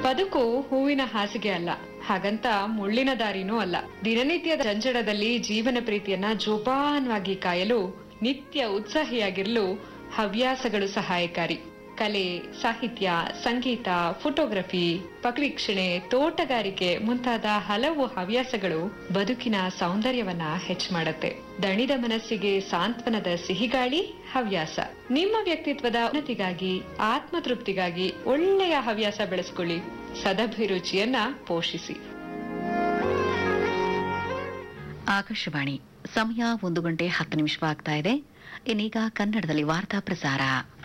ಬದುಕು ಹೂವಿನ ಹಾಸಿಗೆ ಅಲ್ಲ ಹಾಗಂತ ಮುಳ್ಳಿನ ದಾರಿನೂ ಅಲ್ಲ ದಿನನಿತ್ಯದ ಜಂಜಡದಲ್ಲಿ ಜೀವನ ಪ್ರೀತಿಯನ್ನ ಜೋಪಾನವಾಗಿ ಕಾಯಲು ನಿತ್ಯ ಉತ್ಸಾಹಿಯಾಗಿರಲು ಹವ್ಯಾಸಗಳು ಸಹಾಯಕಾರಿ ಕಲೆ ಸಾಹಿತ್ಯ ಸಂಗೀತ ಫೋಟೋಗ್ರಫಿ ಪಕ್ಷಿಕ್ಷಣೆ ತೋಟಗಾರಿಕೆ ಮುಂತಾದ ಹಲವು ಹವ್ಯಾಸಗಳು ಬದುಕಿನ ಸೌಂದರ್ಯವನ್ನ ಹೆಚ್ಚು ಮಾಡುತ್ತೆ ದಣಿದ ಮನಸ್ಸಿಗೆ ಸಾಂತ್ವನದ ಸಿಹಿಗಾಳಿ ಹವ್ಯಾಸ ನಿಮ್ಮ ವ್ಯಕ್ತಿತ್ವದ ಉನ್ನತಿಗಾಗಿ ಆತ್ಮತೃಪ್ತಿಗಾಗಿ ಒಳ್ಳೆಯ ಹವ್ಯಾಸ ಬೆಳೆಸ್ಕೊಳ್ಳಿ ಸದಭಿರುಚಿಯನ್ನ ಪೋಷಿಸಿ ಆಕಾಶವಾಣಿ ಸಮಯ ಒಂದು ಗಂಟೆ ಹತ್ತು ನಿಮಿಷವಾಗ್ತಾ ಇದೆ ಇನ್ನೀಗ ಕನ್ನಡದಲ್ಲಿ ವಾರ್ತಾ ಪ್ರಸಾರ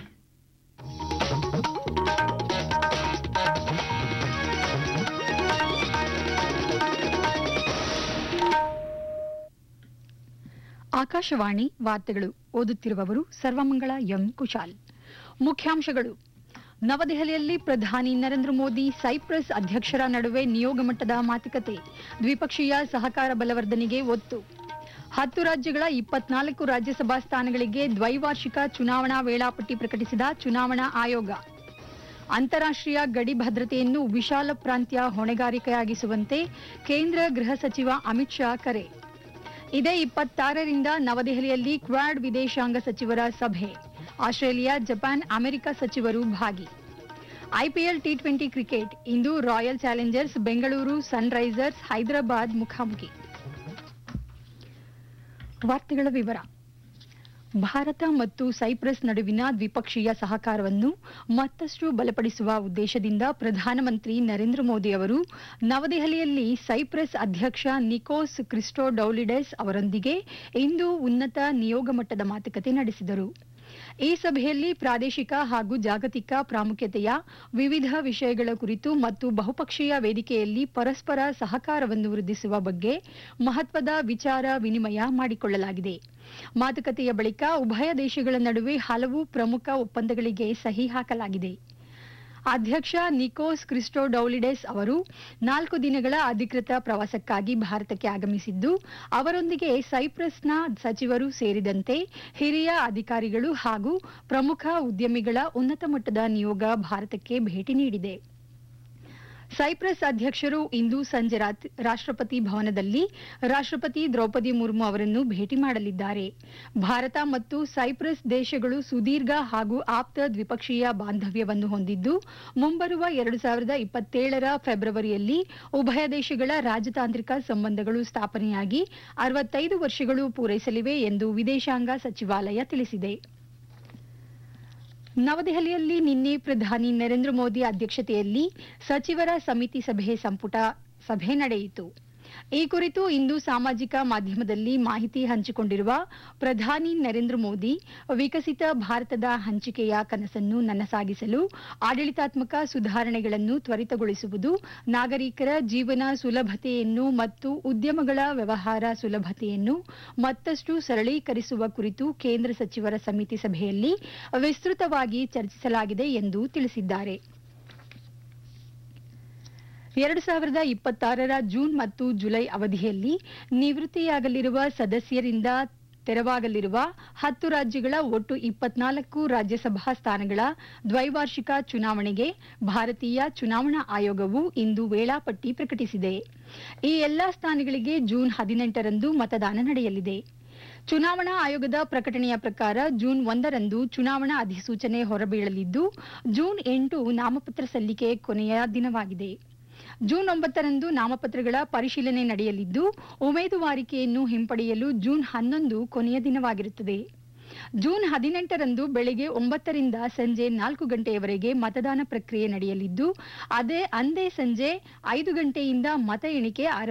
ಆಕಾಶವಾಣಿ ವಾರ್ತೆಗಳು ಓದುತ್ತಿರುವವರು ಸರ್ವಮಂಗಳ ಎಂ ಕುಶಾಲ್ ಮುಖ್ಯಾಂಶಗಳು ನವದೆಹಲಿಯಲ್ಲಿ ಪ್ರಧಾನಿ ನರೇಂದ್ರ ಮೋದಿ ಸೈಪ್ರಸ್ ಅಧ್ಯಕ್ಷರ ನಡುವೆ ನಿಯೋಗ ಮಟ್ಟದ ಮಾತುಕತೆ ದ್ವಿಪಕ್ಷೀಯ ಸಹಕಾರ ಬಲವರ್ಧನೆಗೆ ಒತ್ತು ಹತ್ತು ರಾಜ್ಯಗಳ ಇಪ್ಪತ್ನಾಲ್ಕು ರಾಜ್ಯಸಭಾ ಸ್ಥಾನಗಳಿಗೆ ದ್ವೈವಾರ್ಷಿಕ ಚುನಾವಣಾ ವೇಳಾಪಟ್ಟಿ ಪ್ರಕಟಿಸಿದ ಚುನಾವಣಾ ಆಯೋಗ ಅಂತಾರಾಷ್ಟ್ರೀಯ ಗಡಿ ಭದ್ರತೆಯನ್ನು ವಿಶಾಲ ಪ್ರಾಂತ್ಯ ಹೊಣೆಗಾರಿಕೆಯಾಗಿಸುವಂತೆ ಕೇಂದ್ರ ಗೃಹ ಸಚಿವ ಅಮಿತ್ ಶಾ ಕರೆ ಇದೇ ಇಪ್ಪತ್ತಾರರಿಂದ ನವದೆಹಲಿಯಲ್ಲಿ ಕ್ವಾಡ್ ವಿದೇಶಾಂಗ ಸಚಿವರ ಸಭೆ ಆಸ್ಟ್ರೇಲಿಯಾ ಜಪಾನ್ ಅಮೆರಿಕ ಸಚಿವರು ಭಾಗಿ ಐಪಿಎಲ್ ಟಿ ಟ್ವೆಂಟಿ ಕ್ರಿಕೆಟ್ ಇಂದು Royal Challengers Bengaluru Sunrisers Hyderabad ಮುಖಾಮುಖಿ ವಾರ್ತೆಗಳ ವಿವರ ಭಾರತ ಮತ್ತು ಸೈಪ್ರಸ್ ನಡುವಿನ ದ್ವಿಪಕ್ಷೀಯ ಸಹಕಾರವನ್ನು ಮತ್ತಷ್ಟು ಬಲಪಡಿಸುವ ಉದ್ದೇಶದಿಂದ ಪ್ರಧಾನಮಂತ್ರಿ ನರೇಂದ್ರ ಮೋದಿ ಅವರು ನವದೆಹಲಿಯಲ್ಲಿ ಸೈಪ್ರಸ್ ಅಧ್ಯಕ್ಷ ನಿಕೋಸ್ ಕ್ರಿಸ್ಟೋಡೌಲಿಡೆಸ್ ಅವರೊಂದಿಗೆ ಇಂದು ಉನ್ನತ ನಿಯೋಗ ಮಟ್ಟದ ಮಾತುಕತೆ ನಡೆಸಿದರು ಈ ಸಭೆಯಲ್ಲಿ ಪ್ರಾದೇಶಿಕ ಹಾಗೂ ಜಾಗತಿಕ ಪ್ರಾಮುಖ್ಯತೆಯ ವಿವಿಧ ವಿಷಯಗಳ ಕುರಿತು ಮತ್ತು ಬಹುಪಕ್ಷೀಯ ವೇದಿಕೆಯಲ್ಲಿ ಪರಸ್ಪರ ಸಹಕಾರವನ್ನು ವೃದ್ಧಿಸುವ ಬಗ್ಗೆ ಮಹತ್ವದ ವಿಚಾರ ವಿನಿಮಯ ಮಾಡಿಕೊಳ್ಳಲಾಗಿದೆ ಮಾತುಕತೆಯ ಬಳಿಕ ಉಭಯ ದೇಶಗಳ ನಡುವೆ ಹಲವು ಪ್ರಮುಖ ಒಪ್ಪಂದಗಳಿಗೆ ಸಹಿ ಹಾಕಲಾಗಿದೆ ಅಧ್ಯಕ್ಷ ನಿಕೋಸ್ ಕ್ರಿಸ್ಟೋಡೌಲಿಡೆಸ್ ಅವರು ನಾಲ್ಕು ದಿನಗಳ ಅಧಿಕೃತ ಪ್ರವಾಸಕ್ಕಾಗಿ ಭಾರತಕ್ಕೆ ಆಗಮಿಸಿದ್ದು ಅವರೊಂದಿಗೆ ಸೈಪ್ರಸ್ನ ಸಚಿವರು ಸೇರಿದಂತೆ ಹಿರಿಯ ಅಧಿಕಾರಿಗಳು ಹಾಗೂ ಪ್ರಮುಖ ಉದ್ಯಮಿಗಳ ಉನ್ನತ ಮಟ್ಟದ ನಿಯೋಗ ಭಾರತಕ್ಕೆ ಭೇಟಿ ನೀಡಿದೆ ಸೈಪ್ರಸ್ ಅಧ್ಯಕ್ಷರು ಇಂದು ಸಂಜೆ ರಾತ್- ರಾಷ್ಟ್ರಪತಿ ಭವನದಲ್ಲಿ ರಾಷ್ಟ್ರಪತಿ ದ್ರೌಪದಿ ಮುರ್ಮು ಅವರನ್ನು ಭೇಟಿ ಮಾಡಲಿದ್ದಾರೆ ಭಾರತ ಮತ್ತು ಸೈಪ್ರಸ್ ದೇಶಗಳು ಸುದೀರ್ಘ ಹಾಗೂ ಆಪ್ತ ದ್ವಿಪಕ್ಷೀಯ ಬಾಂಧವ್ಯವನ್ನು ಹೊಂದಿದ್ದು ಮುಂಬರುವ ಎರಡು ಸಾವಿರದ ಇಪ್ಪತ್ತೇಳರ ಫೆಬ್ರವರಿಯಲ್ಲಿ ಉಭಯ ದೇಶಗಳ ರಾಜತಾಂತ್ರಿಕ ಸಂಬಂಧಗಳು ಸ್ಥಾಪನೆಯಾಗಿ ಅರವತ್ತೈದು ವರ್ಷಗಳು ಪೂರೈಸಲಿವೆ ಎಂದು ವಿದೇಶಾಂಗ ಸಚಿವಾಲಯ ತಿಳಿಸಿದೆ ನವದೆಹಲಿಯಲ್ಲಿ ನಿನ್ನೆ ಪ್ರಧಾನಿ ನರೇಂದ್ರ ಮೋದಿ ಅಧ್ಯಕ್ಷತೆಯಲ್ಲಿ ಸಚಿವರ ಸಮಿತಿ ಸಭೆ ಸಂಪುಟ ಸಭೆ ನಡೆಯಿತು ಈ ಕುರಿತು ಇಂದು ಸಾಮಾಜಿಕ ಮಾಧ್ಯಮದಲ್ಲಿ ಮಾಹಿತಿ ಹಂಚಿಕೊಂಡಿರುವ ಪ್ರಧಾನಿ ನರೇಂದ್ರ ಮೋದಿ ವಿಕಸಿತ ಭಾರತದ ಹಂಚಿಕೆಯ ಕನಸನ್ನು ನನಸಾಗಿಸಲು ಆಡಳಿತಾತ್ಮಕ ಸುಧಾರಣೆಗಳನ್ನು ತ್ವರಿತಗೊಳಿಸುವುದು ನಾಗರಿಕರ ಜೀವನ ಸುಲಭತೆಯನ್ನು ಮತ್ತು ಉದ್ಯಮಗಳ ವ್ಯವಹಾರ ಸುಲಭತೆಯನ್ನು ಮತ್ತಷ್ಟು ಸರಳೀಕರಿಸುವ ಕುರಿತು ಕೇಂದ್ರ ಸಚಿವರ ಸಮಿತಿ ಸಭೆಯಲ್ಲಿ ವಿಸ್ತೃತವಾಗಿ ಚರ್ಚಿಸಲಾಗಿದೆ ಎಂದು ತಿಳಿಸಿದ್ದಾರೆ ಎರಡು ಸಾವಿರದ ಇಪ್ಪತ್ತಾರರ ಜೂನ್ ಮತ್ತು ಜುಲೈ ಅವಧಿಯಲ್ಲಿ ನಿವೃತ್ತಿಯಾಗಲಿರುವ ಸದಸ್ಯರಿಂದ ತೆರವಾಗಲಿರುವ ಹತ್ತು ರಾಜ್ಯಗಳ ಒಟ್ಟು ಇಪ್ಪತ್ನಾಲ್ಕು ರಾಜ್ಯಸಭಾ ಸ್ಥಾನಗಳ ದ್ವೈವಾರ್ಷಿಕ ಚುನಾವಣೆಗೆ ಭಾರತೀಯ ಚುನಾವಣಾ ಆಯೋಗವು ಇಂದು ವೇಳಾಪಟ್ಟಿ ಪ್ರಕಟಿಸಿದೆ ಈ ಎಲ್ಲಾ ಸ್ಥಾನಗಳಿಗೆ ಜೂನ್ ಹದಿನೆಂಟರಂದು ಮತದಾನ ನಡೆಯಲಿದೆ ಚುನಾವಣಾ ಆಯೋಗದ ಪ್ರಕಟಣೆಯ ಪ್ರಕಾರ ಜೂನ್ ಒಂದರಂದು ಚುನಾವಣಾ ಅಧಿಸೂಚನೆ ಹೊರಬೀಳಲಿದ್ದು ಜೂನ್ ಎಂಟು ನಾಮಪತ್ರ ಸಲ್ಲಿಕೆ ಕೊನೆಯ ದಿನವಾಗಿದೆ ಜೂನ್ ಒಂಬತ್ತರಂದು ನಾಮಪತ್ರಗಳ ಪರಿಶೀಲನೆ ನಡೆಯಲಿದ್ದು ಉಮೇದುವಾರಿಕೆಯನ್ನು ಹಿಂಪಡೆಯಲು ಜೂನ್ ಹನ್ನೊಂದು ಕೊನೆಯ ದಿನವಾಗಿರುತ್ತದೆ ಜೂನ್ ಹದಿನೆಂಟರಂದು ಬೆಳಗ್ಗೆ ಒಂಬತ್ತರಿಂದ ಸಂಜೆ ನಾಲ್ಕು ಗಂಟೆಯವರೆಗೆ ಮತದಾನ ಪ್ರಕ್ರಿಯೆ ನಡೆಯಲಿದ್ದು ಅದೇ ಅಂದೇ ಸಂಜೆ ಐದು ಗಂಟೆಯಿಂದ ಮತ ಎಣಿಕೆ ಆರಂಭ